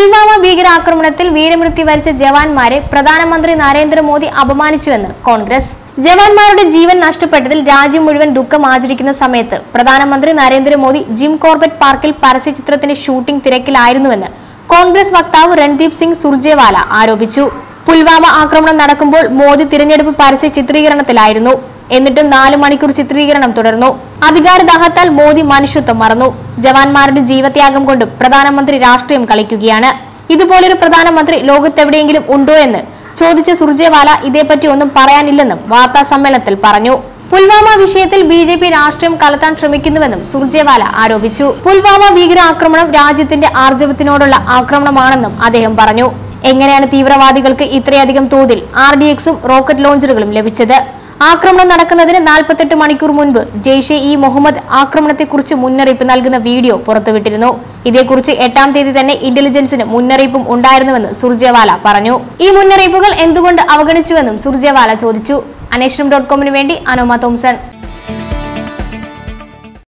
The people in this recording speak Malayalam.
പുൽവാമ ഭീകരാക്രമണത്തിൽ വീരമൃത്യു വരിച്ച ജവാന്മാരെ പ്രധാനമന്ത്രി നരേന്ദ്രമോദി അപമാനിച്ചുവെന്ന് കോൺഗ്രസ് ജവാന്മാരുടെ ജീവൻ നഷ്ടപ്പെട്ടതിൽ രാജ്യം മുഴുവൻ ദുഃഖം ആചരിക്കുന്ന സമയത്ത് പ്രധാനമന്ത്രി നരേന്ദ്രമോദി ജിം കോർബറ്റ് പാർക്കിൽ പരസ്യചിത്രത്തിന്റെ ഷൂട്ടിംഗ് തിരക്കിലായിരുന്നുവെന്ന് കോൺഗ്രസ് വക്താവ് രൺദീപ് സിംഗ് സുർജേവാല ആരോപിച്ചു പുൽവാമ ആക്രമണം നടക്കുമ്പോൾ മോദി തിരഞ്ഞെടുപ്പ് പരസ്യ ചിത്രീകരണത്തിലായിരുന്നു എന്നിട്ടും നാലു മണിക്കൂർ ചിത്രീകരണം തുടർന്നു അധികാരദാഹത്താൽ മോദി മനുഷ്യത്വം മറന്നു ജവാന്മാരുടെ ജീവത്യാഗം കൊണ്ട് പ്രധാനമന്ത്രി രാഷ്ട്രീയം കളിക്കുകയാണ് ഇതുപോലൊരു പ്രധാനമന്ത്രി ലോകത്തെവിടെയെങ്കിലും ഉണ്ടോ എന്ന് ചോദിച്ച സുർജേവാല ഇതേപ്പറ്റി ഒന്നും പറയാനില്ലെന്നും വാർത്താ സമ്മേളനത്തിൽ പറഞ്ഞു പുൽവാമ വിഷയത്തിൽ ബി ജെ പി രാഷ്ട്രീയം കലർത്താൻ ശ്രമിക്കുന്നുവെന്നും സുർജേവാല ആരോപിച്ചു പുൽവാമ ഭീകരാക്രമണം രാജ്യത്തിന്റെ ആർജവത്തിനോടുള്ള ആക്രമണമാണെന്നും അദ്ദേഹം പറഞ്ഞു എങ്ങനെയാണ് തീവ്രവാദികൾക്ക് ഇത്രയധികം തോതിൽ ആർ ഡി എക്സും റോക്കറ്റ് ലോഞ്ചറുകളും ലഭിച്ചത് ആക്രമണം നടക്കുന്നതിന് നാൽപ്പത്തെട്ട് മണിക്കൂർ മുൻപ് ജെയ്ഷെ ഇ മുഹമ്മദ് ആക്രമണത്തെക്കുറിച്ച് മുന്നറിയിപ്പ് നൽകുന്ന വീഡിയോ പുറത്തുവിട്ടിരുന്നു ഇതേക്കുറിച്ച് എട്ടാം തീയതി തന്നെ ഇന്റലിജൻസിന് മുന്നറിയിപ്പും ഉണ്ടായിരുന്നുവെന്ന് സുർജേവാല പറഞ്ഞു ഈ മുന്നറിയിപ്പുകൾ എന്തുകൊണ്ട് അവഗണിച്ചുവെന്നും സുർജേവാല ചോദിച്ചു അന്വേഷണം ഡോട്ട് കോമിന് വേണ്ടി അനോമ തോംസൺ